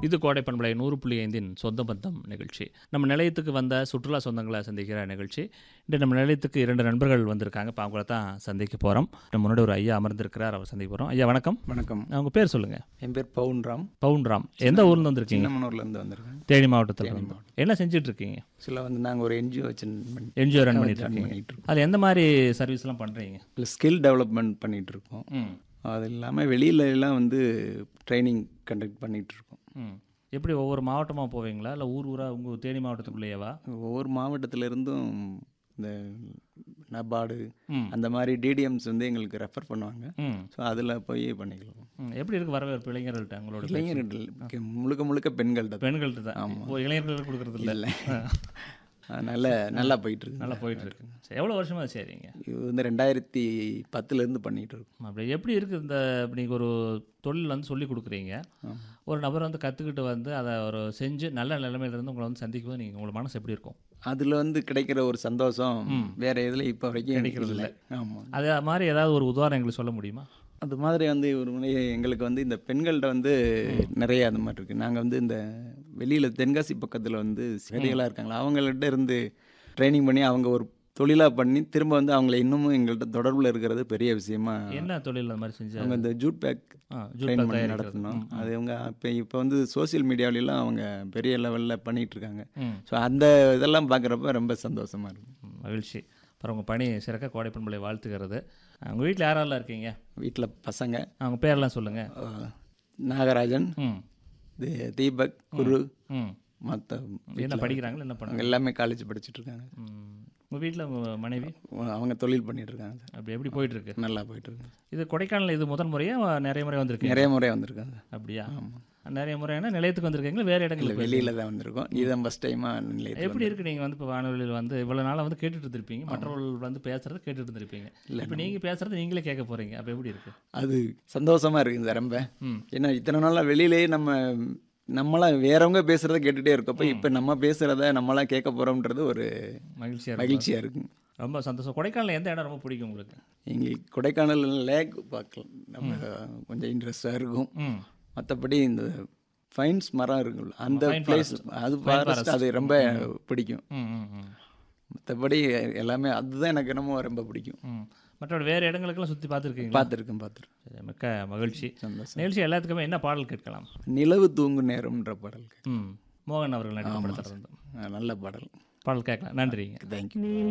இது கோடை பண்பலை நூறு புள்ளி ஐந்தின் சொந்த பந்தம் நிகழ்ச்சி நம்ம நிலையத்துக்கு வந்த சுற்றுலா சொந்தங்களை சந்திக்கிற நிகழ்ச்சி இன்று நம்ம நிலையத்துக்கு இரண்டு நண்பர்கள் வந்திருக்காங்க இப்போ அவங்கள தான் சந்திக்க போகிறோம் நம்ம முன்னாடி ஒரு ஐயா அமர்ந்திருக்கிறார் அவர் சந்திக்க போகிறோம் ஐயா வணக்கம் வணக்கம் அவங்க பேர் சொல்லுங்கள் என் பேர் பவுன்ராம் பவுன்ராம் எந்த ஊர்ல வந்திருக்கீங்க சின்னமனூர்லேருந்து வந்திருக்கேன் தேனி மாவட்டத்தில் இருந்து. என்ன செஞ்சுட்டு இருக்கீங்க சில வந்து நாங்கள் ஒரு என்ஜிஓ வச்சு என்ஜிஓ ரன் பண்ணிட்டு இருக்கீங்க பண்ணிகிட்டு இருக்கோம் அதில் எந்த மாதிரி சர்வீஸ்லாம் பண்ணுறீங்க இல்லை ஸ்கில் டெவலப்மெண்ட் பண்ணிகிட்டு இருக்கோம் ம் அது இல்லாமல் வெளியில எல்லாம் வந்து ட்ரைனிங் கண்டக்ட் பண்ணிகிட்டு இருக்கோம் ம் எப்படி ஒவ்வொரு மாவட்டமாக போவீங்களா இல்லை ஊர் ஊராக உங்கள் தேனி மாவட்டத்துக்குள்ளேயேவா ஒவ்வொரு மாவட்டத்துல இருந்தும் இந்த நபார்டு ம். அந்த மாதிரி டிடிஎம்ஸ் வந்து எங்களுக்கு ரெஃபர் பண்ணுவாங்க ம் ஸோ அதில் போய் பண்ணிக்கலாம் ம். எப்படி இருக்கு வரவேற்பு இளைஞர்கள்ட்ட உங்களோட இளைஞர்கள் முழுக்க முழுக்க பெண்கள்கிட்ட தான். பெண்கள்கிட்ட தான் ஓ இளைஞர்களுக்கு கொடுக்கறது இல்லை இல்லை அதனால நல்லா போயிட்டு இருக்கு நல்லா போயிட்டு இருக்கு சரி எவ்வளோ வருஷமா சரிங்க இது வந்து ரெண்டாயிரத்தி பத்துலேருந்து பண்ணிகிட்டு இருக்கோம் அப்படி எப்படி இருக்குது இந்த இப்ப நீங்க ஒரு தொழில் வந்து சொல்லி கொடுக்குறீங்க ஒரு நபர் வந்து கற்றுக்கிட்டு வந்து அதை ஒரு செஞ்சு நல்ல நிலைமையில இருந்து உங்களை வந்து சந்திக்கும் போது நீங்கள் உங்களோட மனசு எப்படி இருக்கும் அதில் வந்து கிடைக்கிற ஒரு சந்தோஷம் வேற எதுல இப்போ வரைக்கும் கிடைக்கிறது இல்லை ஆமாம் அது மாதிரி ஏதாவது ஒரு உதாரணம் எங்களுக்கு சொல்ல முடியுமா அது மாதிரி வந்து ஒரு முறை எங்களுக்கு வந்து இந்த பெண்கள்கிட்ட வந்து நிறைய அந்த மாதிரி இருக்குது நாங்கள் வந்து இந்த வெளியில் தென்காசி பக்கத்தில் வந்து சிறைகளாக இருக்காங்களா அவங்கள்ட்ட இருந்து ட்ரைனிங் பண்ணி அவங்க ஒரு தொழிலாக பண்ணி திரும்ப வந்து அவங்கள இன்னமும் எங்கள்கிட்ட தொடர்பில் இருக்கிறது பெரிய விஷயமா என்ன தொழில் அந்த மாதிரி செஞ்சு அவங்க இந்த ஜூட் பேக் ஆ, ஜூட் ட்ரைன் பேக் பண்ணி தயாரிக்கிறது. நடத்தணும் அது அவங்க இப்போ இப்போ வந்து சோஷியல் மீடியாவிலலாம் அவங்க பெரிய லெவலில் பண்ணிகிட்டு இருக்காங்க ம். ஸோ அந்த இதெல்லாம் பார்க்குறப்ப ரொம்ப சந்தோஷமாக இருக்கும் ம், மகிழ்ச்சி அப்புறம் உங்கள் பணி சிறக்க கோடை பண்பலை வாழ்த்துக்கிறது உங்கள் வீட்டில் யாரெல்லாம் இருக்கீங்க வீட்டில் பசங்க அவங்க பேரெல்லாம் சொல்லுங்கள் அஹ், நாகராஜன் ம் தி- தீபக் குரு ம் மற்ற என்ன படிக்கிறாங்களா என்ன பண்ண அவங்க எல்லாமே காலேஜ் படிச்சுட்டு இருக்காங்க உங்கள் வீட்டில் உங்கள் மனைவி அவங்க தொழில் பண்ணிட்டு இருக்காங்க சார் அப்படி எப்படி போயிட்டு இருக்கு நல்லா போயிட்டு இருக்கு இது கொடைக்கானல் இது முதல் முறையா நிறைய முறை வந்திருக்கீங்க நிறைய முறை வந்திருக்காங்க அப்படியா நிறைய முறைனா நிலையத்துக்கு வந்திருக்கீங்களா வேறு இல்லை இடங்களுக்கு போய் வெளியில தான் வந்திருக்கோம் இதுதான் ஃபஸ்ட் டைமாக நிலையத்தில் எப்படி இருக்கு நீங்கள் வந்து இப்போ வானொலியில் வந்து இவ்வளோ நாளாக வந்து கேட்டுட்டு இருந்திருப்பீங்க மற்றவர்கள் வந்து பேசுறத கேட்டுட்டு இருந்திருப்பீங்க இப்போ நீங்கள் பேசுறது நீங்களே கேட்க போறீங்க அப்போ எப்படி இருக்கு அது சந்தோஷமா இருக்குது சார் ரொம்ப ம். ஏன்னா இத்தனை நாளாக வெளியிலேயே நம்ம நம்மளாம் வேறவங்க பேசுகிறத கேட்டுகிட்டே இருக்கப்போ இப்போ நம்ம பேசுகிறத நம்மளாம் கேட்க போகிறோம்ன்றது ஒரு மகிழ்ச்சியாக இருக்கு மகிழ்ச்சியாக இருக்கும் ரொம்ப சந்தோஷம் கொடைக்கானல் எந்த இடம் ரொம்ப பிடிக்கும் உங்களுக்கு எங்களுக்கு கொடைக்கானல் லேக் பார்க்கலாம் நம்ம கொஞ்சம் இன்ட்ரெஸ்டாக இருக்கும் ம் மற்றபடி இந்த ஃபைன்ஸ் மரம் இருக்குல்ல அந்த பிளேஸ் அது ஃபாரஸ்ட் அது ரொம்ப பிடிக்கும் ம் ம் ம் மற்றபடி எல்லாமே அதுதான் எனக்கு என்னமோ ரொம்ப பிடிக்கும் ம் மற்றபடி வேறு இடங்களுக்கெல்லாம் சுற்றி பார்த்துருக்கீங்க பார்த்துருக்கேன் பார்த்துருக்கேன் மிக்க மகிழ்ச்சி சந்தோஷம் நிகழ்ச்சி எல்லாத்துக்குமே என்ன பாடல் கேட்கலாம் நிலவு தூங்கு நேரம்ன்ற பாடல் ம் மோகன் அவர்கள் நடித்த படத்தில் இருந்து நல்ல பாடல் பாடல் கேட்கலாம் நன்றிங்க தேங்க்யூ